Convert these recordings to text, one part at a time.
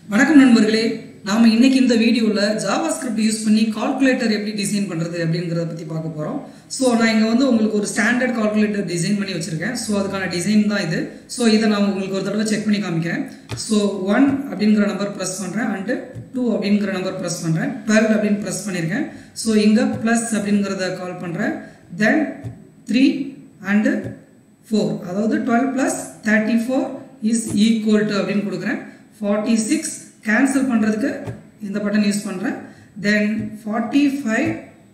வணக்கம் நண்பர்களே நாம இன்னைக்கு இந்த வீடியோவில் ஜாவா ஸ்கிரிப்ட் யூஸ் பண்ணி கால்குலேட்டர் எப்படி டிசைன் பண்ணுறது அப்படிங்கிறத பற்றி பார்க்க போகிறோம் ஸோ நான் இங்கே வந்து உங்களுக்கு ஒரு ஸ்டாண்டர்ட் கால்குலேட்டர் டிசைன் பண்ணி வச்சுருக்கேன் ஸோ அதுக்கான டிசைன் தான் இது ஸோ இதை நான் உங்களுக்கு ஒரு தடவை செக் பண்ணி காமிக்கிறேன் ஸோ ஒன் அப்படிங்கிற நம்பர் ப்ரெஸ் பண்ணுறேன் அண்டு டூ அப்படிங்கிற நம்பர் ப்ரெஸ் பண்ணுறேன் டுவெல் அப்படின்னு ப்ரெஸ் பண்ணியிருக்கேன் ஸோ இங்கே ப்ளஸ் அப்படிங்கிறத கால் பண்ணுறேன் தென் த்ரீ அண்டு ஃபோர் அதாவது twelve plus thirty four is equal to அப்படின்னு கொடுக்குறேன் ஃபார்ட்டி சிக்ஸ் கேன்சல் பண்ணுறதுக்கு இந்த பட்டன் யூஸ் பண்ணுறேன் then forty five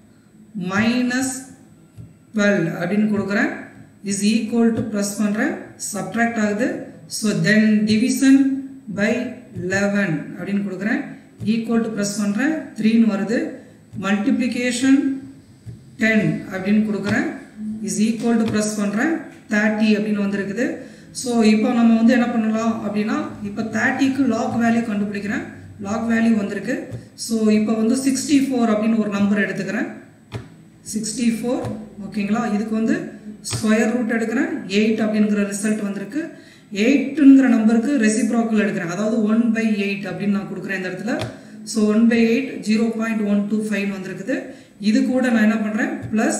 minus twelve அப்படின்னு கொடுக்குறேன் இஸ் ஈக்குவல் டு ப்ளஸ் பண்ணுறேன் சப்ட்ராக்ட் ஆகுது so then division by eleven அப்படின்னு கொடுக்குறேன் ஈக்குவல் டு ப்ளஸ் பண்ணுறேன் த்ரீன்னு வருது மல்டிப்ளிகேஷன் டென் அப்படின்னு கொடுக்குறேன் இஸ் ஈக்குவல் டு ப்ரெஸ் பண்ணுறேன் தேர்ட்டி அப்படின்னு வந்திருக்குது ஸோ இப்போ நம்ம வந்து என்ன பண்ணலாம் அப்படின்னா இப்போ தேர்ட்டிக்கு லாக் வேல்யூ கண்டுபிடிக்கிறேன் லாக் வேல்யூ வந்திருக்கு ஸோ இப்போ வந்து சிக்ஸ்டி ஃபோர் அப்படின்னு ஒரு நம்பர் எடுத்துக்கிறேன் சிக்ஸ்டி ஃபோர் ஓகேங்களா இதுக்கு வந்து ஸ்கொயர் ரூட் எடுக்கிறேன் எயிட் அப்படிங்கிற ரிசல்ட் வந்திருக்கு எயிட்டுங்கிற நம்பருக்கு ரெசிப்ராக்கல் எடுக்கிறேன் அதாவது ஒன் பை எயிட் அப்படின்னு நான் கொடுக்குறேன் இந்த இடத்துல so one by eight zero point one two five வந்திருக்குது இது கூட நான் என்ன பண்ணுறேன் plus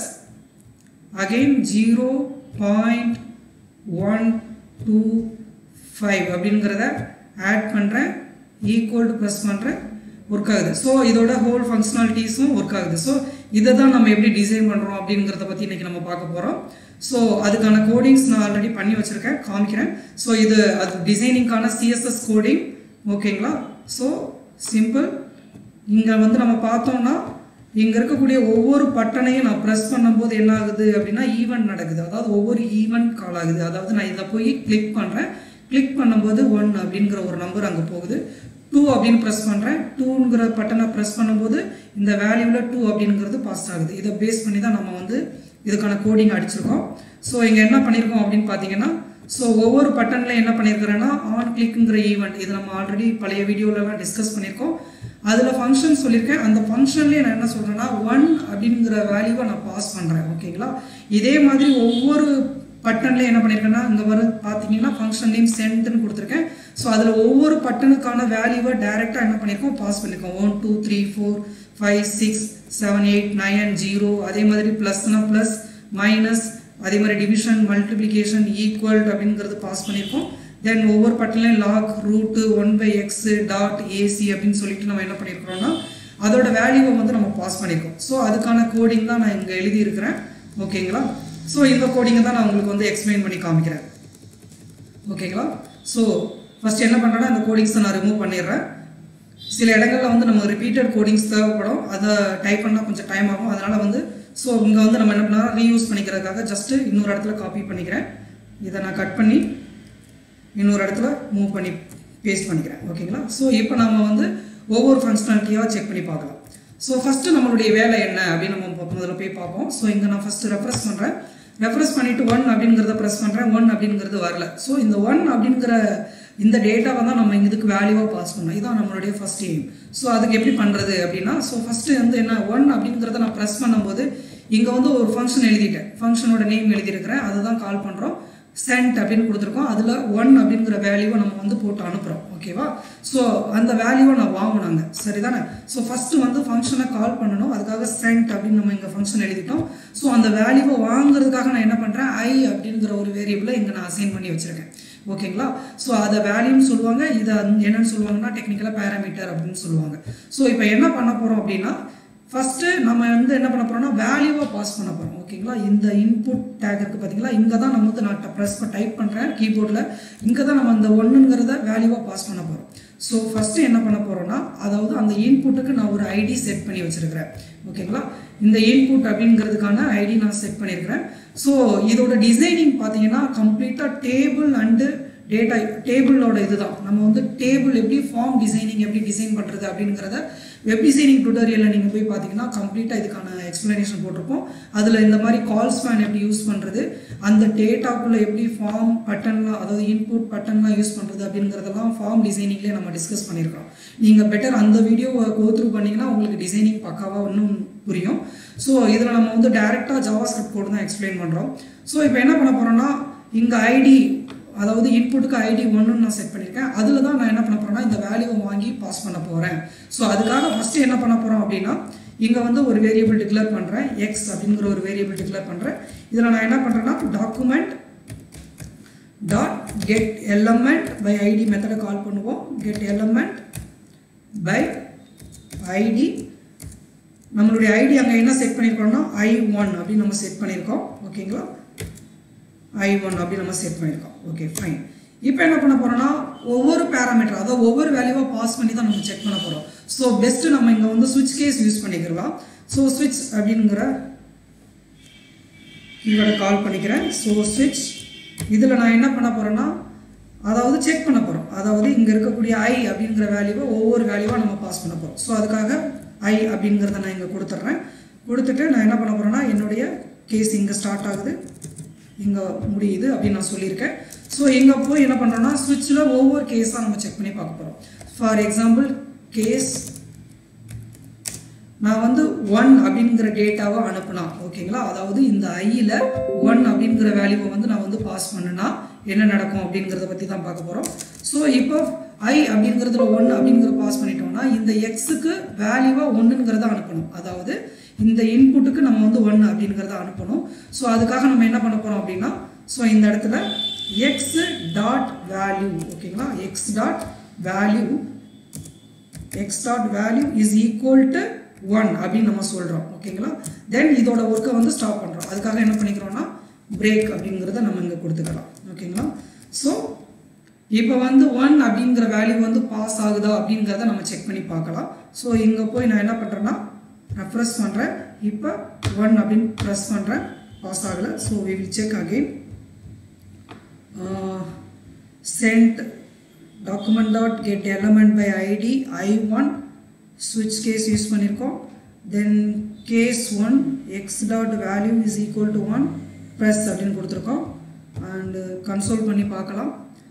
again zero point one two five அப்படிங்கிறத ஆட் பண்ணுறேன் ஈக்குவல் டு ப்ளஸ் பண்ணுறேன் ஒர்க் ஆகுது ஸோ இதோட ஹோல் ஃபங்க்ஷனாலிட்டிஸும் ஒர்க் ஆகுது ஸோ இதை தான் நம்ம எப்படி டிசைன் பண்ணுறோம் அப்படிங்கிறத பற்றி இன்றைக்கி நம்ம பார்க்க போகிறோம் ஸோ அதுக்கான கோடிங்ஸ் நான் ஆல்ரெடி பண்ணி வச்சுருக்கேன் காமிக்கிறேன் ஸோ இது அது டிசைனிங்கான சிஎஸ்எஸ் கோடிங் ஓகேங்களா ஸோ சிம்பிள் இங்கே வந்து நம்ம பார்த்தோம்னா இங்கே இருக்கக்கூடிய ஒவ்வொரு பட்டனையும் நான் ப்ரெஸ் பண்ணும்போது என்ன ஆகுது அப்படின்னா ஈவெண்ட் நடக்குது அதாவது ஒவ்வொரு ஈவெண்ட் கால் ஆகுது அதாவது நான் இதை போய் கிளிக் பண்ணுறேன் கிளிக் பண்ணும்போது ஒன் அப்படிங்கிற ஒரு நம்பர் அங்கே போகுது டூ அப்படின்னு ப்ரெஸ் பண்ணுறேன் டூங்கிற பட்டனை ப்ரெஸ் பண்ணும்போது இந்த வேல்யூவில் டூ அப்படிங்கிறது பாஸ் ஆகுது இதை பேஸ் பண்ணி தான் நம்ம வந்து இதுக்கான கோடிங் அடிச்சிருக்கோம் ஸோ இங்கே என்ன பண்ணியிருக்கோம் அப்படின்னு பார்த்தீங்கன்னா ஸோ ஒவ்வொரு பட்டனில் என்ன பண்ணியிருக்கிறேன்னா ஆன் கிளிக்குங்கிற ஈவெண்ட் இது நம்ம ஆல்ரெடி பழைய வீடியோலலாம் டிஸ்கஸ் பண்ணியிருக்கோம் அதில் ஃபங்க்ஷன் சொல்லியிருக்கேன் அந்த ஃபங்க்ஷன்லேயே நான் என்ன சொல்கிறேன்னா ஒன் அப்படிங்கிற வேல்யூவை நான் பாஸ் பண்ணுறேன் ஓகேங்களா இதே மாதிரி ஒவ்வொரு பட்டன்லேயே என்ன பண்ணியிருக்கேன்னா இங்கே வர பார்த்தீங்கன்னா ஃபங்க்ஷன் நேம் சென்ட்னு கொடுத்துருக்கேன் ஸோ அதில் ஒவ்வொரு பட்டனுக்கான வேல்யூவை டைரெக்டாக என்ன பண்ணியிருக்கோம் பாஸ் பண்ணியிருக்கோம் one two three four five six seven eight nine zero அதே மாதிரி ப்ளஸ்னா ப்ளஸ் மைனஸ் அதே மாதிரி டிவிஷன் மல்டிப்ளிகேஷன் ஈக்குவல் அப்படிங்கிறது பாஸ் பண்ணியிருக்கோம் தென் ஒவ்வொரு பட்டன்லையும் log root one by X dot AC அப்படின்னு சொல்லிட்டு நம்ம என்ன பண்ணியிருக்கிறோம்னா அதோட வேல்யூவை வந்து நம்ம பாஸ் பண்ணியிருக்கோம் ஸோ அதுக்கான கோடிங் தான் நான் இங்கே எழுதியிருக்கிறேன் ஓகேங்களா ஸோ இந்த கோடிங்கை தான் நான் உங்களுக்கு வந்து எக்ஸ்பிளைன் பண்ணி காமிக்கிறேன் ஓகேங்களா ஸோ ஃபஸ்ட் என்ன பண்ணுறேன்னா இந்த கோடிங்ஸை நான் ரிமூவ் பண்ணிடுறேன் சில இடங்களில் வந்து நம்ம ரிப்பீட்டட் கோடிங்ஸ் தேவைப்படும் அதை டைப் பண்ணால் கொஞ்சம் டைம் ஆகும் அதனால் வந்து ஸோ இங்கே வந்து நம்ம என்ன பண்ணலாம் ரீயூஸ் பண்ணிக்கிறதுக்காக ஜஸ்ட்டு இன்னொரு இடத்துல காப்பி பண்ணிக்கிறேன் இதை நான் கட் பண்ணி இன்னொரு இடத்துல மூவ் பண்ணி பேஸ்ட் பண்ணிக்கிறேன் ஓகேங்களா ஸோ இப்போ நம்ம வந்து ஒவ்வொரு ஃபங்க்ஷனாலிட்டியாக செக் பண்ணி பார்க்கலாம் ஸோ ஃபஸ்ட்டு நம்மளுடைய வேலை என்ன அப்படின்னு நம்ம முதல்ல போய் பார்ப்போம் ஸோ இங்கே நான் ஃபஸ்ட்டு ரெஃப்ரெஸ் பண்ணுறேன் ரெஃப்ரெஸ் பண்ணிவிட்டு ஒன் அப்படிங்கிறத ப்ரெஸ் பண்ணுறேன் ஒன் அப்படிங்கிறது வரல ஸோ இந்த ஒன் அப்படிங்கிற இந்த டேட்டாவை தான் நம்ம இதுக்கு வேல்யூவாக பாஸ் பண்ணோம் இதுதான் நம்மளுடைய ஃபஸ்ட் எய்ம் ஸோ அதுக்கு எப்படி பண்ணுறது அப்படின்னா ஸோ ஃபஸ்ட்டு வந்து என்ன ஒன் அப்படிங்கிறத நான் ப்ரெஸ் பண்ணும்போது இங்கே வந்து ஒரு ஃபங்க்ஷன் எழுதிட்டேன் ஃபங்க்ஷனோட நேம் எழுதியிருக்கிறேன் அதை தான் கால் பண்ணுறோம் சென்ட் அப்படின்னு கொடுத்துருக்கோம் அதில் ஒன் அப்படிங்கிற வேல்யூவை நம்ம வந்து போட்டு அனுப்புகிறோம் ஓகேவா ஸோ அந்த வேல்யூவை நான் வாங்கினாங்க சரிதானே ஸோ ஃபஸ்ட்டு வந்து ஃபங்க்ஷனை கால் பண்ணணும் அதுக்காக சென்ட் அப்படின்னு நம்ம இங்கே ஃபங்க்ஷன் எழுதிட்டோம் ஸோ அந்த வேல்யூவை வாங்குறதுக்காக நான் என்ன பண்ணுறேன் ஐ அப்படிங்கிற ஒரு வேரியபிளை இங்கே நான் அசைன் பண்ணி வச்சுருக்கேன் ஓகேங்களா ஸோ அதை வேல்யூன்னு சொல்லுவாங்க இதை என்னன்னு சொல்லுவாங்கன்னா டெக்னிக்கலாக பேராமீட்டர் அப்படின்னு சொல்லுவாங்க ஸோ இப்போ என்ன பண்ண போகிறோம் அப்படின்னா ஃபஸ்ட்டு நம்ம வந்து என்ன பண்ண போகிறோம்னா வேல்யூவாக பாஸ் பண்ண போகிறோம் ஓகேங்களா இந்த இன்புட் டேக் இருக்குது பார்த்தீங்களா இங்கே தான் நம்ம வந்து நான் ப்ரெஸ் டைப் பண்ணுறேன் கீபோர்டில் இங்கே தான் நம்ம இந்த ஒன்றுங்கிறத வேல்யூவாக பாஸ் பண்ண போகிறோம் ஸோ ஃபஸ்ட்டு என்ன பண்ண போகிறோம்னா அதாவது அந்த இன்புட்டுக்கு நான் ஒரு ஐடி செட் பண்ணி வச்சுருக்கிறேன் ஓகேங்களா இந்த இன்புட் அப்படிங்கிறதுக்கான ஐடி நான் செட் பண்ணியிருக்கிறேன் ஸோ இதோட டிசைனிங் பார்த்தீங்கன்னா கம்ப்ளீட்டாக டேபிள் அண்டு டேட்டா டேபிளோட இதுதான் நம்ம வந்து டேபிள் எப்படி ஃபார்ம் டிசைனிங் எப்படி டிசைன் பண்ணுறது அப்படிங்கிறத வெப் டிசைனிங் டுட்டோரியலில் நீங்கள் போய் பார்த்தீங்கன்னா கம்ப்ளீட்டாக இதுக்கான எக்ஸ்ப்ளனேஷன் போட்டிருப்போம் அதில் இந்த மாதிரி கால் ஸ்பேன் எப்படி யூஸ் பண்ணுறது அந்த டேட்டாக்குள்ளே எப்படி ஃபார்ம் பட்டன்லாம் அதாவது இன்புட் பட்டன்லாம் யூஸ் பண்ணுறது அப்படிங்கிறதெல்லாம் ஃபார்ம் டிசைனிங்லேயே நம்ம டிஸ்கஸ் பண்ணியிருக்கிறோம் நீங்கள் பெட்டர் அந்த வீடியோவை கோ த்ரூ பண்ணிங்கன்னா உங்களுக்கு டிசைனிங் பக்காவாக இன்னும் புரியும் ஸோ இதில் நம்ம வந்து டேரெக்டாக ஜாவா ஸ்கிரிப்ட் கோடு தான் எக்ஸ்பிளைன் பண்ணுறோம் ஸோ இப்போ என்ன பண்ண போகிறோம்னா இங்கே ஐடி அதாவது இன்புட்டுக்கு ஐடி ஒன்றுன்னு நான் செட் பண்ணியிருக்கேன் அதில் தான் நான் என்ன பண்ண போகிறேன்னா இந்த வேல்யூவை வாங்கி வாங்கி பாஸ் பண்ண போகிறேன் ஸோ அதுக்காக ஃபஸ்ட்டு என்ன பண்ண போகிறோம் அப்படின்னா இங்கே வந்து ஒரு வேரியபிள் டிக்ளேர் பண்ணுறேன் எக்ஸ் அப்படிங்கிற ஒரு வேரியபிள் டிக்ளேர் பண்ணுறேன் இதில் நான் என்ன பண்ணுறேன்னா document dot get element by ID மெத்தடை கால் பண்ணுவோம் கெட் எலமெண்ட் பை ஐடி நம்மளுடைய ஐடி அங்கே என்ன செட் பண்ணியிருக்கோம்னா ஐ ஒன் அப்படின்னு நம்ம செட் பண்ணியிருக்கோம் ஓகேங்களா ஐ ஒன் அப்படி நம்ம செட் பண்ணியிருக்கோம் ஓகே ஃபைன் இப்போ என்ன பண்ண போறோம்னா ஒவ்வொரு பேராமீட்டர் அதாவது ஒவ்வொரு வேல்யூவாக பாஸ் பண்ணி தான் நம்ம செக் பண்ண போகிறோம் ஸோ பெஸ்ட்டு நம்ம இங்கே வந்து சுவிட்ச் கேஸ் யூஸ் பண்ணிக்கலாம் ஸோ சுவிட்ச் அப்படிங்கிற கீவேர்டை கால் பண்ணிக்கிறேன் ஸோ சுவிட்ச் இதில் நான் என்ன பண்ண போகிறேன்னா அதாவது செக் பண்ண போகிறோம் அதாவது இங்கே இருக்கக்கூடிய ஐ அப்படிங்கிற வேல்யூவை ஒவ்வொரு வேல்யூவாக நம்ம பாஸ் பண்ண போகிறோம் ஸோ அதுக்காக ஐ அப்படிங்கிறத நான் இங்கே கொடுத்துட்றேன் கொடுத்துட்டு நான் என்ன பண்ண போகிறேன்னா என்னுடைய கேஸ் இங்கே ஸ்டார்ட் ஆகுது இங்கே முடியுது அப்படின்னு நான் சொல்லியிருக்கேன் ஸோ இங்கே போய் என்ன பண்ணுறோன்னா சுவிட்சில் ஒவ்வொரு கேஸாக நம்ம செக் பண்ணி பார்க்க போகிறோம் ஃபார் எக்ஸாம்பிள் கேஸ் நான் வந்து ஒன் அப்படிங்கிற டேட்டாவை அனுப்புனா ஓகேங்களா அதாவது இந்த ஐயில் ஒன் அப்படிங்கிற வேல்யூவை வந்து நான் வந்து பாஸ் பண்ணுனா என்ன நடக்கும் அப்படிங்கிறத பற்றி தான் பார்க்க போகிறோம் ஸோ இப்போ ஐ அப்படிங்கிறதுல ஒன் அப்படிங்கிற பாஸ் பண்ணிட்டோம்னா இந்த எக்ஸுக்கு வேல்யூவாக ஒன்றுங்கிறத அனுப்பணும் அதாவது இந்த இன்புட்டுக்கு நம்ம வந்து ஒன் அப்படிங்கிறத அனுப்பணும் ஸோ அதுக்காக நம்ம என்ன பண்ண போகிறோம் அப்படின்னா ஸோ இந்த இடத்துல எக்ஸ் டாட் வேல்யூ ஓகேங்களா X dot value X dot value is equal to one அப்படின்னு நம்ம சொல்கிறோம் ஓகேங்களா தென் இதோட ஒர்க்கை வந்து ஸ்டாப் பண்ணுறோம் அதுக்காக என்ன பண்ணிக்கிறோம்னா பிரேக் அப்படிங்கிறத நம்ம இங்கே கொடுத்துக்கலாம் ஓகேங்களா ஸோ இப்போ வந்து ஒன் அப்படிங்கிற வேல்யூ வந்து பாஸ் ஆகுதா அப்படிங்கிறத நம்ம செக் பண்ணி பார்க்கலாம் ஸோ இங்கே போய் நான் என்ன பண்ணுறேன்னா நான் ப்ரெஸ் பண்ணுறேன் இப்போ ஒன் அப்படின்னு ப்ரெஸ் பண்ணுறேன் பாஸ் ஆகலை so we will check again சென்ட் document dot get element by ID I one switch case use பண்ணியிருக்கோம் then case one X dot value is equal to one press அப்படின்னு கொடுத்துருக்கோம் and console பண்ணி பார்க்கலாம்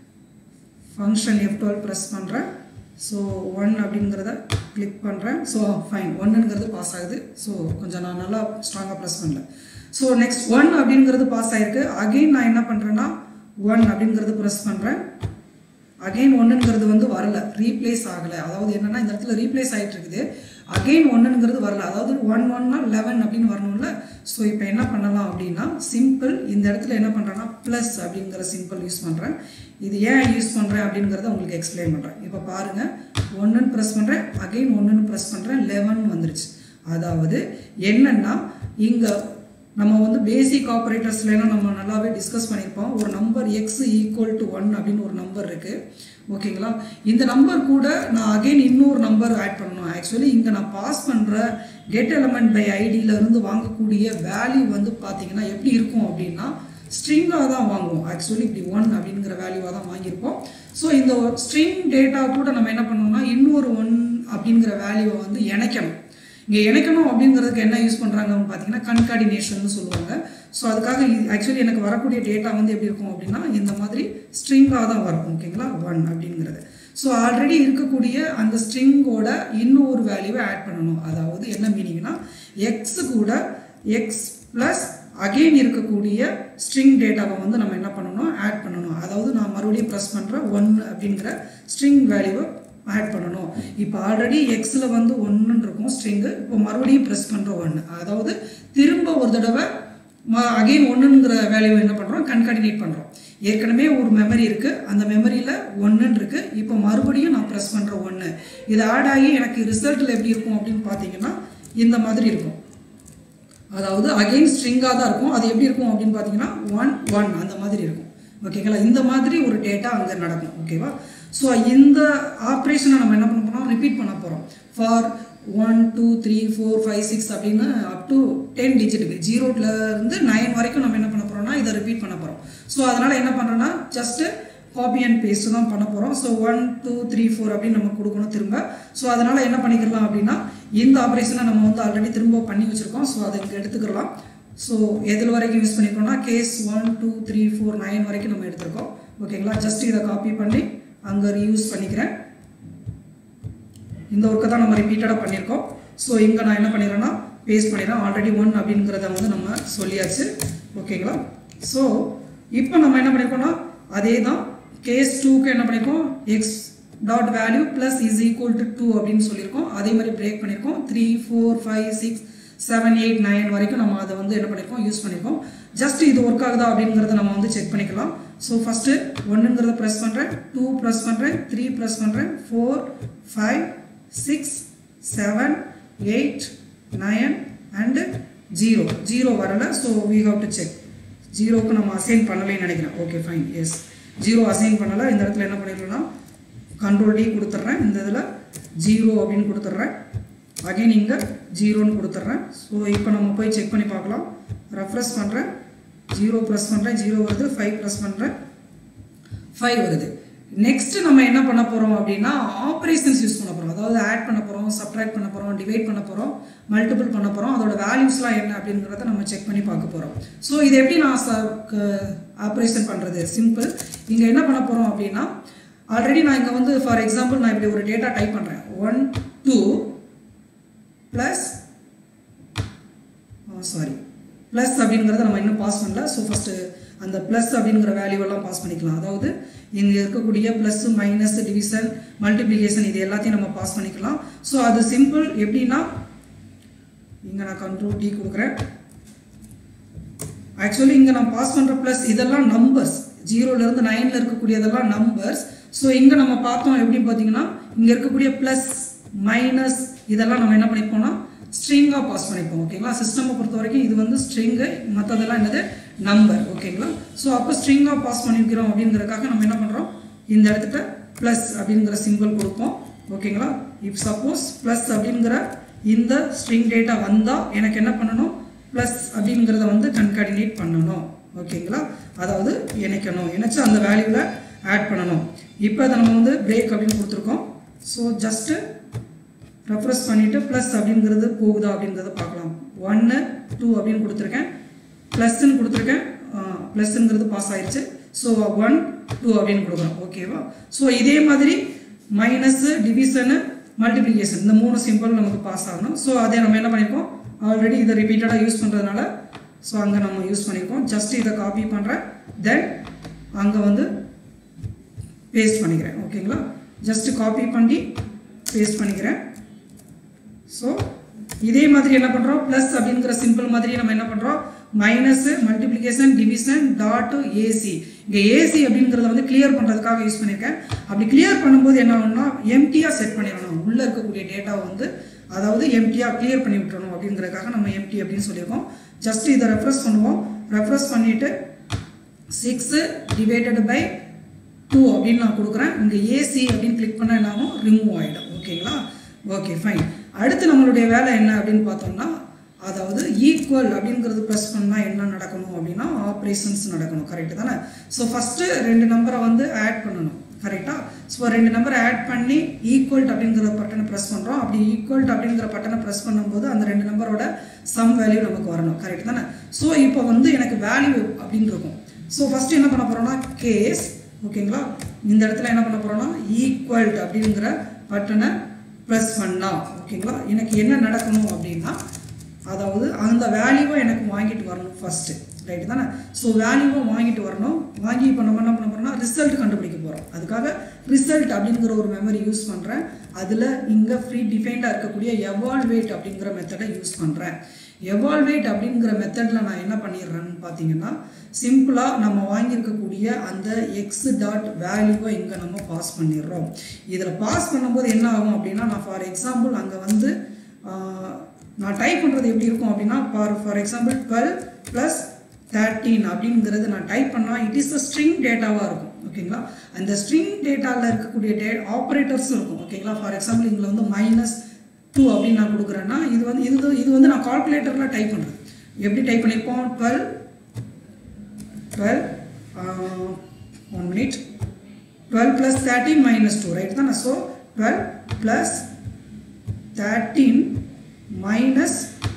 function F twelve press பண்ணுறேன் so one அப்படிங்கிறத click பண்ணுறேன் so fine ஒன்னுங்கிறது pass ஆகுது ஸோ கொஞ்சம் நான் நல்லா ஸ்ட்ராங்காக ப்ரெஸ் பண்ணல ஸோ நெக்ஸ்ட் ஒன் அப்படிங்கிறது பாஸ் ஆகிருக்கு அகெயின் நான் என்ன பண்ணுறேன்னா ஒன் அப்படிங்கிறது ப்ரெஸ் பண்ணுறேன் அகெயின் ஒன்றுங்கிறது வந்து வரல ரீப்ளேஸ் ஆகலை அதாவது என்னன்னா இந்த இடத்துல ரீப்ளேஸ் ஆகிட்டு இருக்குது அகெயின் ஒன்றுங்கிறது வரல அதாவது ஒன் ஒன்னா லெவன் அப்படின்னு வரணும்ல ஸோ இப்போ என்ன பண்ணலாம் அப்படின்னா சிம்பிள் இந்த இடத்துல என்ன பண்ணுறேன்னா ப்ளஸ் அப்படிங்கிற சிம்பிள் யூஸ் பண்ணுறேன் இது ஏன் யூஸ் பண்ணுறேன் அப்படிங்கிறத உங்களுக்கு எக்ஸ்பிளைன் பண்ணுறேன் இப்போ பாருங்கள் ஒன்றுன்னு ப்ரெஸ் பண்ணுறேன் அகெயின் ஒன்றுன்னு ப்ரெஸ் பண்ணுறேன் லெவன் வந்துருச்சு அதாவது என்னன்னா இங்கே நம்ம வந்து பேசிக் ஆப்ரேட்டர்ஸ்லாம் நம்ம நல்லாவே டிஸ்கஸ் பண்ணியிருப்போம் ஒரு number X equal to one அப்படின்னு ஒரு நம்பர் இருக்குது ஓகேங்களா இந்த நம்பர் கூட நான் அகைன் இன்னொரு நம்பர் ஆட் பண்ணணும் ஆக்சுவலி இங்கே நான் பாஸ் பண்ணுற கெட் எலமெண்ட் பை ஐடியிலேருந்து வாங்கக்கூடிய வேல்யூ வந்து பார்த்தீங்கன்னா எப்படி இருக்கும் அப்படின்னா ஸ்ட்ரிங்காக தான் வாங்குவோம் ஆக்சுவலி இப்படி ஒன் அப்படிங்கிற வேல்யூவாக தான் வாங்கியிருப்போம் ஸோ இந்த ஸ்ட்ரிங் டேட்டா கூட நம்ம என்ன பண்ணோம்னா இன்னொரு ஒன் அப்படிங்கிற வேல்யூவை வந்து இணைக்கணும் இங்கே இணைக்கணும் அப்படிங்கிறதுக்கு என்ன யூஸ் பண்ணுறாங்கன்னு பார்த்தீங்கன்னா கன்கார்டினேஷன் சொல்லுவாங்க ஸோ அதுக்காக ஆக்சுவலி எனக்கு வரக்கூடிய டேட்டா வந்து எப்படி இருக்கும் அப்படின்னா இந்த மாதிரி ஸ்ட்ரிங்காக தான் வரும் ஓகேங்களா ஒன் அப்படிங்கிறது ஸோ ஆல்ரெடி இருக்கக்கூடிய அந்த ஸ்ட்ரிங்கோட இன்னும் ஒரு வேல்யூவை ஆட் பண்ணணும் அதாவது என்ன மீனிங்னா எக்ஸ் கூட எக்ஸ் ப்ளஸ் அகெயின் இருக்கக்கூடிய ஸ்ட்ரிங் டேட்டாவை வந்து நம்ம என்ன பண்ணணும் ஆட் பண்ணணும் அதாவது நான் மறுபடியும் ப்ரெஸ் பண்ணுறேன் ஒன் அப்படிங்கிற ஸ்ட்ரிங் வேல்யூவை ஆட் பண்ணணும் இப்போ ஆல்ரெடி எக்ஸில் வந்து ஒன்றுன்னு இருக்கும் ஸ்ட்ரிங்கு இப்போ மறுபடியும் ப்ரெஸ் பண்ணுற ஒன்று அதாவது திரும்ப ஒரு தடவை அகெயின் ஒன்றுங்கிற வேல்யூ என்ன பண்ணுறோம் கன்கார்டினேட் பண்ணுறோம் ஏற்கனவே ஒரு மெமரி இருக்குது அந்த மெமரியில் ஒன்றுன்னு இருக்குது இப்போ மறுபடியும் நான் ப்ரெஸ் பண்ணுற ஒன்று இது ஆட் ஆகி எனக்கு ரிசல்ட்டில் எப்படி இருக்கும் அப்படின்னு பார்த்தீங்கன்னா இந்த மாதிரி இருக்கும் அதாவது அகெயின் ஸ்ட்ரிங்காக தான் இருக்கும் அது எப்படி இருக்கும் அப்படின்னு பார்த்தீங்கன்னா ஒன் ஒன் அந்த மாதிரி இருக்கும் ஓகேங்களா இந்த மாதிரி ஒரு டேட்டா அங்கே நடக்கும் ஓகேவா ஸோ இந்த ஆப்ரேஷனை நம்ம என்ன பண்ண போகிறோம் ரிப்பீட் பண்ண போகிறோம் for one two three four five six அப்படின்னு அப் டு டென் டிஜிட்டுக்கு ஜீரோட்லேருந்து நைன் வரைக்கும் நம்ம என்ன பண்ண போகிறோம்னா இதை ரிப்பீட் பண்ண போகிறோம் ஸோ அதனால் என்ன பண்ணுறோன்னா ஜஸ்ட்டு காப்பி அண்ட் பேஸ்ட் தான் பண்ண போகிறோம் so one two three four அப்படின்னு நம்ம கொடுக்கணும் திரும்ப ஸோ அதனால் என்ன பண்ணிக்கலாம் அப்படின்னா இந்த ஆப்ரேஷனை நம்ம வந்து ஆல்ரெடி திரும்ப பண்ணி வச்சுருக்கோம் ஸோ அதை இங்கே எடுத்துக்கலாம் ஸோ எதில் வரைக்கும் யூஸ் பண்ணியிருக்கோம்னா case one two three four nine வரைக்கும் நம்ம எடுத்திருக்கோம் ஓகேங்களா ஜஸ்ட் இதை காப்பி பண்ணி அங்கே ரீயூஸ் பண்ணிக்கிறேன் இந்த ஒர்க்கை தான் நம்ம ரிப்பீட்டடாக பண்ணியிருக்கோம் ஸோ இங்கே நான் என்ன பண்ணிடுறேன்னா பேஸ்ட் பண்ணிடுறேன் ஆல்ரெடி ஒன் அப்படிங்கிறத வந்து நம்ம சொல்லியாச்சு ஓகேங்களா ஸோ இப்போ நம்ம என்ன பண்ணியிருக்கோம்னா அதே தான் கேஸ் டூக்கு என்ன பண்ணியிருக்கோம் x dot value plus is equal to two அப்படின்னு சொல்லியிருக்கோம் அதே மாதிரி பிரேக் பண்ணியிருக்கோம் three four five six seven eight nine வரைக்கும் நம்ம அதை வந்து என்ன பண்ணியிருக்கோம் யூஸ் பண்ணியிருக்கோம் ஜஸ்ட் இது ஒர்க் ஆகுதா அப்படிங்கிறத நம்ம வந்து செக் பண்ணிக்கலாம் ஸோ ஃபஸ்ட்டு ஒன்றுங்கிறத ப்ரெஸ் பண்ணுறேன் டூ ப்ரெஸ் பண்ணுறேன் த்ரீ ப்ரெஸ் பண்ணுறேன் four five six seven eight nine and zero zero வரல so we have to check ஜீரோக்கு நம்ம அசைன் பண்ணலைன்னு நினைக்கிறேன் okay fine yes zero assign பண்ணலை இந்த இடத்துல என்ன பண்ணிடலாம்னா கண்ட்ரோல் டி கொடுத்துட்றேன் இந்த இதில் ஜீரோ அப்படின்னு கொடுத்துட்றேன் அகைன் இங்கே ஜீரோன்னு கொடுத்துட்றேன் ஸோ இப்போ நம்ம போய் செக் பண்ணி பார்க்கலாம் ரெஃப்ரெஷ் பண்ணுறேன் ஜீரோ ப்ரெஸ் பண்ணுறேன் ஜீரோ வருது ஃபைவ் ப்ரெஸ் பண்ணுறேன் ஃபைவ் வருது நெக்ஸ்ட் நம்ம என்ன பண்ண போகிறோம் அப்படின்னா ஆப்ரேஷன்ஸ் யூஸ் பண்ண போகிறோம் அதாவது ஆட் பண்ண போகிறோம் சப்ட்ராக்ட் பண்ண போகிறோம் டிவைட் பண்ண போகிறோம் மல்டிபிள் பண்ண போகிறோம் அதோட வேல்யூஸ்லாம் என்ன அப்படிங்கிறத நம்ம செக் பண்ணி பார்க்க போகிறோம் ஸோ இது எப்படி நான் ஆப்ரேஷன் பண்ணுறது சிம்பிள் இங்கே என்ன பண்ண போகிறோம் அப்படின்னா ஆல்ரெடி நான் இங்கே வந்து ஃபார் எக்ஸாம்பிள் நான் இப்படி ஒரு டேட்டா டைப் பண்ணுறேன் one two plus sorry plus அப்படிங்கிறத நம்ம இன்னும் பாஸ் பண்ணல ஸோ ஃபஸ்ட்டு அந்த ப்ளஸ் அப்படிங்கிற வேல்யூவெல்லாம் பாஸ் பண்ணிக்கலாம் அதாவது இங்கே இருக்கக்கூடிய ப்ளஸ் மைனஸ் டிவிஷன் மல்டிப்ளிகேஷன் இது எல்லாத்தையும் நம்ம பாஸ் பண்ணிக்கலாம் ஸோ அது சிம்பிள் எப்படின்னா இங்கே நான் கண்ட்ரோல் டி கொடுக்குறேன் ஆக்சுவலி இங்கே நான் பாஸ் பண்ணுற ப்ளஸ் இதெல்லாம் நம்பர்ஸ் ஜீரோலேருந்து நைனில் இருக்கக்கூடியதெல்லாம் நம்பர்ஸ் ஸோ இங்கே நம்ம பார்த்தோம் எப்படி பார்த்தீங்கன்னா இங்கே இருக்கக்கூடிய ப்ளஸ் மைனஸ் இதெல்லாம் நம்ம என்ன பண்ணிப்போம்னா ஸ்ட்ரிங்காக பாஸ் பண்ணிப்போம் ஓகேங்களா சிஸ்டமை பொறுத்த வரைக்கும் இது வந்து ஸ்ட்ரிங்கு மற்றதெல்லாம் என்னது நம்பர் ஓகேங்களா ஸோ அப்போ ஸ்ட்ரிங்காக பாஸ் பண்ணிக்கிறோம் அப்படிங்கிறதுக்காக நம்ம என்ன பண்ணுறோம் இந்த இடத்துல ப்ளஸ் அப்படிங்கிற சிம்பிள் கொடுப்போம் ஓகேங்களா இப் சப்போஸ் ப்ளஸ் அப்படிங்கிற இந்த ஸ்ட்ரிங் டேட்டா வந்தால் எனக்கு என்ன பண்ணணும் ப்ளஸ் அப்படிங்கிறத வந்து கன்கார்டினேட் பண்ணணும் ஓகேங்களா அதாவது இணைக்கணும் இணைச்சு அந்த வேல்யூவில் ஆட் பண்ணணும் இப்போ அதை நம்ம வந்து பிரேக் அப்படின்னு கொடுத்துருக்கோம் ஸோ ஜஸ்ட்டு ரெஃப்ரெஷ் பண்ணிவிட்டு ப்ளஸ் அப்படிங்கிறது போகுதா அப்படிங்கிறத பார்க்கலாம் ஒன்று டூ அப்படின்னு கொடுத்துருக்கேன் ப்ளஸ்ன்னு கொடுத்துருக்கேன் ப்ளஸ்ங்கிறது பாஸ் ஆயிடுச்சு ஸோ ஒன் டூ அப்படின்னு கொடுக்குறோம் ஓகேவா ஸோ இதே மாதிரி மைனஸு டிவிஷனு மல்டிப்ளிகேஷன் இந்த மூணு சிம்பிள் நமக்கு பாஸ் ஆகணும் ஸோ அதை நம்ம என்ன பண்ணியிருக்கோம் ஆல்ரெடி இதை ரிப்பீட்டடாக யூஸ் பண்ணுறதுனால ஸோ அங்கே நம்ம யூஸ் பண்ணியிருக்கோம் ஜஸ்ட் இதை காப்பி பண்ணுறேன் தென் அங்கே வந்து பேஸ்ட் பண்ணிக்கிறேன் ஓகேங்களா ஜஸ்ட் காப்பி பண்ணி பேஸ்ட் பண்ணிக்கிறேன் ஸோ இதே மாதிரி என்ன பண்ணுறோம் ப்ளஸ் அப்படிங்கிற சிம்பிள் மாதிரி நம்ம என்ன பண்ணுறோம் minus multiplication division dot AC இங்கே ஏசி அப்படிங்கிறத வந்து கிளியர் பண்ணுறதுக்காக யூஸ் பண்ணியிருக்கேன் அப்படி கிளியர் பண்ணும்போது என்ன ஆகும்னா எம்டியாக செட் பண்ணிடணும் உள்ளே இருக்கக்கூடிய டேட்டாவை வந்து அதாவது எம்டியாக கிளியர் பண்ணி விட்டுறணும் அப்படிங்கிறதுக்காக நம்ம எம்டி அப்படின்னு சொல்லியிருக்கோம் ஜஸ்ட் இதை ரெஃப்ரெஷ் பண்ணுவோம் ரெஃப்ரெஷ் பண்ணிவிட்டு சிக்ஸு டிவைடட் பை டூ அப்படின்னு நான் கொடுக்குறேன் இங்கே ஏசி அப்படின்னு கிளிக் பண்ணால் என்ன ஆகும் ரிமூவ் ஆகிடும் ஓகேங்களா ஓகே ஃபைன் அடுத்து நம்மளுடைய வேலை என்ன அப்படின்னு பார்த்தோம்னா அதாவது ஈக்குவல் அப்படிங்கிறது ப்ரெஸ் பண்ணால் என்ன நடக்கணும் அப்படின்னா ஆப்ரேஷன்ஸ் நடக்கணும் கரெக்டு தானே ஸோ ஃபஸ்ட்டு ரெண்டு நம்பரை வந்து ஆட் பண்ணணும் கரெக்டாக ஸோ ரெண்டு நம்பரை ஆட் பண்ணி ஈக்குவல்ட் அப்படிங்கிற பட்டனை ப்ரெஸ் பண்ணுறோம் அப்படி ஈக்குவல்ட் அப்படிங்கிற பட்டனை ப்ரெஸ் பண்ணும்போது அந்த ரெண்டு நம்பரோட சம் வேல்யூ நமக்கு வரணும் கரெக்ட் தானே ஸோ இப்போ வந்து எனக்கு வேல்யூ அப்படின்னு இருக்கும் ஸோ ஃபஸ்ட்டு என்ன பண்ண போகிறோம்னா கேஸ் ஓகேங்களா இந்த இடத்துல என்ன பண்ண போகிறோம்னா ஈக்குவல்ட் அப்படிங்கிற பட்டனை ப்ரெஸ் பண்ணா ஓகேங்களா எனக்கு என்ன நடக்கணும் அப்படின்னா அதாவது அந்த வேல்யூவை எனக்கு வாங்கிட்டு வரணும் ஃபஸ்ட்டு ரைட்டு தானே ஸோ வேல்யூவை வாங்கிட்டு வரணும் வாங்கி இப்போ நம்ம என்ன பண்ண போகிறோம்னா ரிசல்ட் கண்டுபிடிக்க போகிறோம் அதுக்காக ரிசல்ட் அப்படிங்கிற ஒரு மெமரி யூஸ் பண்ணுறேன் அதில் இங்கே ஃப்ரீ டிஃபைண்டாக இருக்கக்கூடிய எவால்வேட் அப்படிங்கிற மெத்தடை யூஸ் பண்ணுறேன் எவால்வேட் அப்படிங்கிற மெத்தடில் நான் என்ன பண்ணிடுறேன்னு பார்த்தீங்கன்னா சிம்பிளாக நம்ம வாங்கியிருக்கக்கூடிய அந்த எக்ஸ் டாட் வேல்யூவை இங்கே நம்ம பாஸ் பண்ணிடுறோம் இதில் பாஸ் பண்ணும்போது என்ன ஆகும் அப்படின்னா நான் ஃபார் எக்ஸாம்பிள் அங்கே வந்து நான் டைப் பண்ணுறது எப்படி இருக்கும் அப்படின்னா for for example twelve plus thirteen அப்படிங்கிறது நான் டைப் பண்ணால் இட் இஸ் அ ஸ்ட்ரிங் டேட்டாவாக இருக்கும் ஓகேங்களா அந்த ஸ்ட்ரிங் டேட்டாவில் இருக்கக்கூடிய டே ஆப்ரேட்டர்ஸும் இருக்கும் ஓகேங்களா ஃபார் எக்ஸாம்பிள் இங்கே வந்து மைனஸ் டூ அப்படின்னு நான் கொடுக்குறேன்னா இது வந்து இது இது வந்து நான் கால்குலேட்டரில் டைப் பண்ணுறேன் எப்படி டைப் பண்ணியிருப்போம் twelve twelve one minute twelve plus thirteen minus two right தானே so twelve plus thirteen minus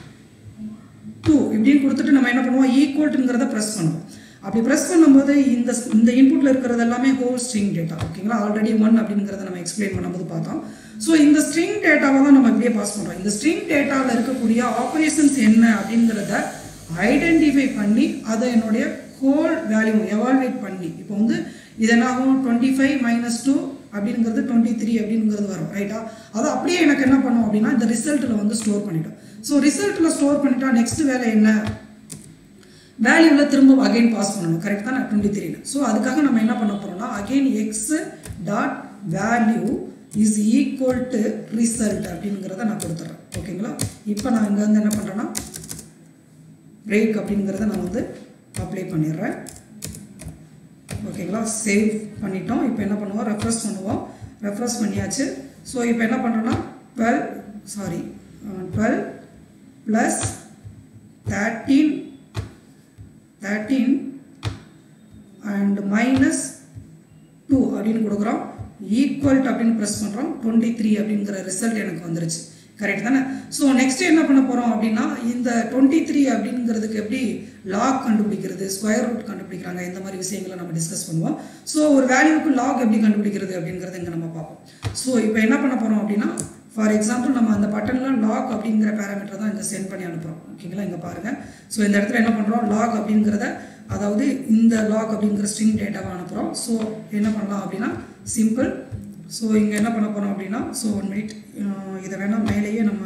two இப்படின்னு கொடுத்துட்டு நம்ம என்ன பண்ணுவோம் ஈக்குவல்ட்டுங்கிறத ப்ரெஸ் பண்ணுவோம் அப்படி ப்ரெஸ் பண்ணும்போது இந்த இந்த இன்புட்டில் இருக்கிறது எல்லாமே ஹோல் ஸ்ட்ரிங் டேட்டா ஓகேங்களா ஆல்ரெடி ஒன் அப்படிங்கிறத நம்ம எக்ஸ்பிளைன் பண்ணும்போது பார்த்தோம் ஸோ இந்த ஸ்ட்ரிங் டேட்டாவை தான் நம்ம இப்படியே பாஸ் பண்ணுறோம் இந்த ஸ்ட்ரிங் டேட்டாவில் இருக்கக்கூடிய ஆப்ரேஷன்ஸ் என்ன அப்படிங்கிறத ஐடென்டிஃபை பண்ணி அதை என்னுடைய ஹோல் வேல்யூ எவால்வேட் பண்ணி இப்போ வந்து இது என்ன ஆகும் டுவெண்ட்டி ஃபைவ் மைனஸ் டூ அப்படிங்கிறது டுவெண்ட்டி த்ரீ அப்படிங்கிறது வரும் ரைட்டா அது அப்படியே எனக்கு என்ன பண்ணும் அப்படின்னா இந்த ரிசல்ட்டில் வந்து ஸ்டோர் பண்ணிடும் ஸோ ரிசல்ட்டில் ஸ்டோர் பண்ணிட்டா நெக்ஸ்ட் வேலை என்ன வேல்யூவில் திரும்ப அகைன் பாஸ் பண்ணணும் கரெக்ட் தான் டுவெண்ட்டி த்ரீல ஸோ அதுக்காக நம்ம என்ன பண்ண போகிறோம்னா again x dot value is equal to result அப்படிங்கிறத நான் கொடுத்துட்றேன் ஓகேங்களா இப்போ நான் இங்கே வந்து என்ன பண்ணுறேன்னா பிரேக் அப்படிங்கிறத நான் வந்து அப்ளை பண்ணிடுறேன் ஓகேங்களா சேவ் பண்ணிட்டோம் இப்போ என்ன பண்ணுவோம் ரெஃப்ரெஷ் பண்ணுவோம் ரெஃப்ரெஷ் பண்ணியாச்சு ஸோ இப்போ என்ன பண்ணுறோன்னா twelve sorry twelve plus thirteen thirteen and minus two அப்படின்னு கொடுக்குறோம் ஈக்குவல் அப்படின்னு ப்ரெஸ் பண்ணுறோம் டுவெண்ட்டி த்ரீ அப்படிங்கிற ரிசல்ட் எனக்கு வந்துருச்சு கரெக்ட் தானே ஸோ நெக்ஸ்ட் என்ன பண்ண போகிறோம் அப்படின்னா இந்த டுவெண்ட்டி த்ரீ அப்படிங்கிறதுக்கு எப்படி லாக் கண்டுபிடிக்கிறது ஸ்கொயர் ரூட் கண்டுபிடிக்கிறாங்க இந்த மாதிரி விஷயங்களை நம்ம டிஸ்கஸ் பண்ணுவோம் ஸோ ஒரு வேல்யூக்கு லாக் எப்படி கண்டுபிடிக்கிறது அப்படிங்கிறத இங்கே நம்ம பார்ப்போம் ஸோ இப்போ என்ன பண்ண போகிறோம் அப்படின்னா ஃபார் எக்ஸாம்பிள் நம்ம அந்த பட்டனில் லாக் அப்படிங்கிற பேராமீட்டர் தான் இங்கே சென்ட் பண்ணி அனுப்புகிறோம் ஓகேங்களா இங்கே பாருங்கள் ஸோ இந்த இடத்துல என்ன பண்ணுறோம் லாக் அப்படிங்கிறத அதாவது இந்த லாக் அப்படிங்கிற ஸ்ட்ரிங் டேட்டாவை அனுப்புகிறோம் ஸோ என்ன பண்ணலாம் அப்படின்னா சிம்பிள் ஸோ இங்கே என்ன பண்ண போகிறோம் அப்படின்னா ஸோ ஒன் மினிட் இதை வேணால் மேலேயே நம்ம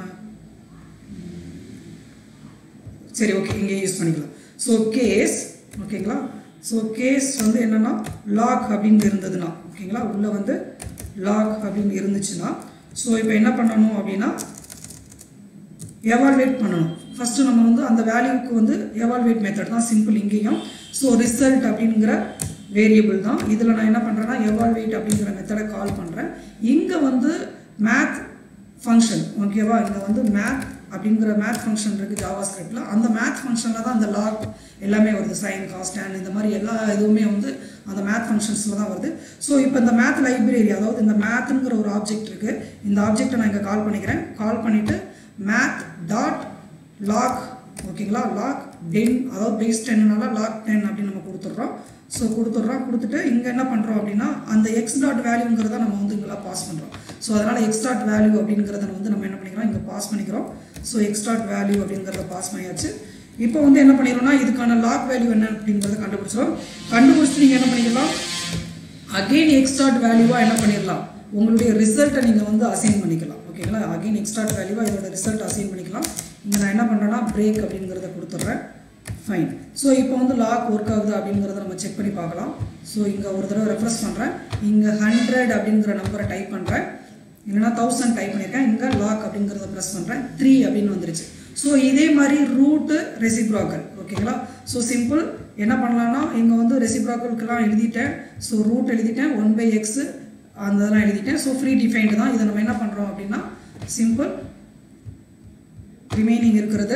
சரி ஓகே இங்கே யூஸ் பண்ணிக்கலாம் ஸோ கேஸ் ஓகேங்களா ஸோ கேஸ் வந்து என்னென்னா லாக் அப்படின்னு இருந்ததுன்னா ஓகேங்களா உள்ளே வந்து லாக் அப்படின்னு இருந்துச்சுன்னா ஸோ இப்போ என்ன பண்ணணும் அப்படின்னா எவால்வேட் பண்ணணும் ஃபஸ்ட்டு நம்ம வந்து அந்த வேல்யூக்கு வந்து எவால்வேட் மெத்தட் தான் சிம்பிள் இங்கேயும் ஸோ ரிசல்ட் அப்படிங்கிற வேரியபிள் தான் இதில் நான் என்ன பண்ணுறேன்னா எவால்வேட் அப்படிங்கிற மெத்தடை கால் பண்ணுறேன் இங்கே வந்து மேத் ஃபங்க்ஷன் ஓகேவா இங்கே வந்து மேத் அப்படிங்கிற மேத் ஃபங்க்ஷன் இருக்குது ஜாவா ஸ்கிரிப்டில் அந்த மேத் ஃபங்க்ஷனில் தான் அந்த லாக் எல்லாமே வருது சைன் காஸ்ட் அண்ட் இந்த மாதிரி எல்லா இதுவுமே வந்து அந்த மேத் ஃபங்க்ஷன்ஸில் தான் வருது ஸோ இப்போ இந்த மேத் லைப்ரரி அதாவது இந்த மேத்துங்கிற ஒரு ஆப்ஜெக்ட் இருக்குது இந்த ஆப்ஜெக்டை நான் இங்கே கால் பண்ணிக்கிறேன் கால் பண்ணிவிட்டு மேத் டாட் லாக் ஓகேங்களா லாக் டென் அதாவது பேஸ் டென்னால லாக் டென் அப்படின்னு நம்ம கொடுத்துட்றோம் ஸோ கொடுத்துட்றோம் கொடுத்துட்டு இங்கே என்ன பண்ணுறோம் அப்படின்னா அந்த எக்ஸ் டாட் வேல்யூங்கிறத நம்ம வந்து இங்கெல்லாம் பாஸ் பண்ணுறோம் ஸோ அதனால் எக்ஸ் டாட் வேல்யூ அப்படிங்கிறத வந்து நம்ம என்ன பண்ணிக்கிறோம் இங்கே பாஸ் பண்ணிக்கிறோம் ஸோ எக்ஸ் டாட் வேல்யூ அப்படிங்கிறத பாஸ் பண்ணியாச்சு இப்போ வந்து என்ன பண்ணிடுறோம்னா இதுக்கான லாக் வேல்யூ என்ன அப்படிங்கிறத கண்டுபிடிச்சிடும் கண்டுபிடிச்சிட்டு நீங்கள் என்ன பண்ணிக்கலாம் அகெயின் எக்ஸ் டாட் வேல்யூவாக என்ன பண்ணிடலாம் உங்களுடைய ரிசல்ட்டை நீங்கள் வந்து அசைன் பண்ணிக்கலாம் ஓகேங்களா அகெயின் எக்ஸ் டாட் வேல்யூவாக இதோட ரிசல்ட் அசைன் பண்ணிக்கலாம் இங்கே நான் என்ன பண்ணுறேன்னா பிரேக் அப்படிங்கிறத கொடுத்துட்றேன் ஃபைன் ஸோ இப்போ வந்து லாக் ஒர்க் ஆகுது அப்படிங்கிறத நம்ம செக் பண்ணி பார்க்கலாம் ஸோ இங்கே ஒரு தடவை ரெஃப்ரெஷ் பண்ணுறேன் இங்கே ஹண்ட்ரட் அப்படிங்கிற நம்பரை டைப் பண்ணுறேன் இல்லைனா தௌசண்ட் டைப் பண்ணியிருக்கேன் இங்கே லாக் அப்படிங்கிறத ப்ரெஸ் பண்ணுறேன் த்ரீ அப்படின்னு வந்துருச்சு ஸோ இதே மாதிரி ரூட்டு ரெசிப்ராக்கல் ஓகேங்களா ஸோ சிம்பிள் என்ன பண்ணலாம்னா இங்கே வந்து ரெசிப்ராக்கலுக்கெல்லாம் எழுதிட்டேன் ஸோ ரூட் எழுதிட்டேன் ஒன் பை எக்ஸு அந்த இதெல்லாம் எழுதிட்டேன் ஸோ ஃப்ரீ டிஃபைன்டு தான் இதை நம்ம என்ன பண்ணுறோம் அப்படின்னா சிம்பிள் ரிமைனிங் இருக்கிறது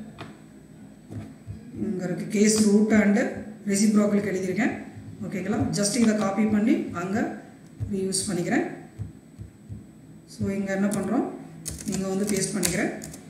இங்கே இருக்குது கேஸ் ரூட் அண்டு ரெசிப்ராக்கலுக்கு எழுதியிருக்கேன் ஓகேங்களா ஜஸ்ட் இதை காப்பி பண்ணி அங்கே யூஸ் பண்ணிக்கிறேன் ஸோ இங்கே என்ன பண்ணுறோம் இங்கே வந்து பேஸ்ட் பண்ணிக்கிறேன்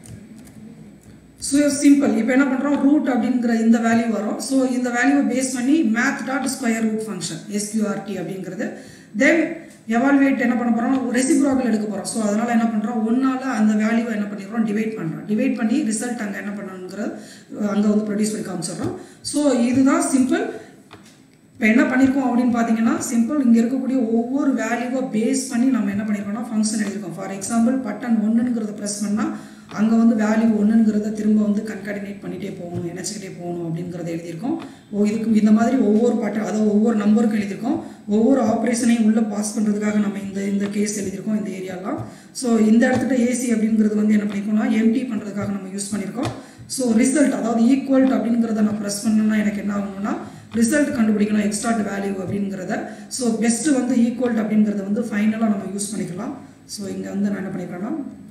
ஸோ சிம்பிள் இப்போ என்ன பண்ணுறோம் ரூட் அப்படிங்கிற இந்த வேல்யூ வரும் ஸோ இந்த வேல்யூவை பேஸ் பண்ணி math dot square root function SQRT அப்படிங்கிறது தென் எவால்வேட் என்ன பண்ண போகிறோம் ரெசிப்ராக்கல் எடுக்க போகிறோம் ஸோ அதனால் என்ன பண்ணுறோம் ஒன்றால் அந்த வேல்யூவை என்ன பண்ணிடுறோம் டிவைட் பண்ணுறோம் டிவைட் பண்ணி ரிசல்ட் அங்கே என்ன பண்ணணுங்கிறது அங்கே வந்து ப்ரொடியூஸ் பண்ணி காமிச்சிடுறோம் ஸோ இதுதான் சிம்பிள் இப்போ என்ன பண்ணியிருக்கோம் அப்படின்னு பார்த்தீங்கன்னா சிம்பிள் இங்கே இருக்கக்கூடிய ஒவ்வொரு வேல்யூவை பேஸ் பண்ணி நம்ம என்ன பண்ணியிருக்கோம்னா ஃபங்க்ஷன் எழுதியிருக்கோம் ஃபார் எக்ஸாம்பிள் பட்டன் ஒன்றுங்கிறத ப்ரெஸ் பண்ணால் அங்கே வந்து வேல்யூ ஒன்றுங்கிறத திரும்ப வந்து கன்கார்டினேட் பண்ணிகிட்டே போகணும் இணைச்சிக்கிட்டே போகணும் அப்படிங்கிறத எழுதியிருக்கோம் ஓ இதுக்கு இந்த மாதிரி ஒவ்வொரு பட்டன் அதாவது ஒவ்வொரு நம்பருக்கும் எழுதியிருக்கோம் ஒவ்வொரு ஆப்ரேஷனையும் உள்ளே பாஸ் பண்ணுறதுக்காக நம்ம இந்த இந்த கேஸ் எழுதியிருக்கோம் இந்த ஏரியாலாம் ஸோ இந்த இடத்துல ஏசி அப்படிங்கிறது வந்து என்ன பண்ணியிருக்கோம்னா எம்டி பண்ணுறதுக்காக நம்ம யூஸ் பண்ணியிருக்கோம் ஸோ ரிசல்ட் அதாவது ஈக்குவல்ட் அப்படிங்கிறத நான் ப்ரெஸ் பண்ணணும்னா எனக்கு என்ன ஆகணும்னா ரிசல்ட் கண்டுபிடிக்கணும் எக்ஸ்ட்ராட் வேல்யூ அப்படிங்கிறத ஸோ பெஸ்ட்டு வந்து ஈக்குவல்ட் அப்படிங்கிறத வந்து ஃபைனலாக நம்ம யூஸ் பண்ணிக்கலாம் ஸோ இங்கே வந்து நான் என்ன பண்ணிக்கிறேன்னா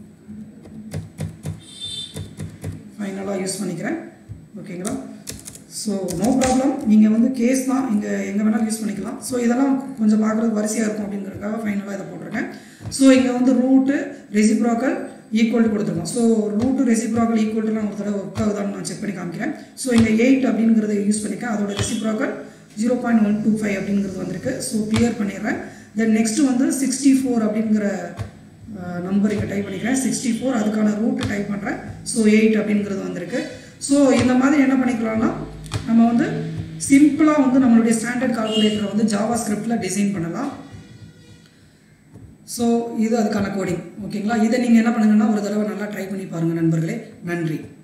ஃபைனலாக யூஸ் பண்ணிக்கிறேன் ஓகேங்களா ஸோ நோ ப்ராப்ளம் நீங்கள் வந்து கேஸ் தான் இங்கே எங்கே வேணாலும் யூஸ் பண்ணிக்கலாம் ஸோ இதெல்லாம் கொஞ்சம் பார்க்குறது வரிசையாக இருக்கும் அப்படிங்கிறதுக்காக ஃபைனலாக இதை போட்டிருக்கேன் ஸோ இங்கே வந்து ரூட்டு ரெசிப்ராக்கல் ஈக்குவல் கொடுத்துருக்கோம் ஸோ ரூட்டு ரெசிப்ராக்கல் ஈக்குவல்ட்டுலாம் ஒரு தடவை ஒர்க் ஆகுதான்னு நான் செக் பண்ணி காமிக்கிறேன் ஸோ இங்கே எயிட் அப்படிங்கிறத யூஸ் பண்ணிக்கேன் அதோட reciprocal zero point one two five அப்படிங்கிறது வந்திருக்கு ஸோ கிளியர் பண்ணிடுறேன் தென் நெக்ஸ்ட் வந்து சிக்ஸ்டி ஃபோர் அப்படிங்கிற நம்பர் இங்கே டைப் பண்ணிக்கிறேன் சிக்ஸ்டி ஃபோர் அதுக்கான ரூட் டைப் பண்ணுறேன் ஸோ எயிட் அப்படிங்கிறது வந்திருக்கு ஸோ இந்த மாதிரி என்ன பண்ணிக்கலாம்னா நம்ம வந்து சிம்பிளாக வந்து நம்மளுடைய ஸ்டாண்டர்ட் கால்குலேட்டரை வந்து ஜாவா ஸ்கிரிப்டில் டிசைன் பண்ணலாம் ஸோ இது அதுக்கான கோடிங் ஓகேங்களா இதை நீங்கள் என்ன பண்ணுங்கன்னா ஒரு தடவை நல்லா ட்ரை பண்ணி பாருங்கள் நண்பர்களே நன்றி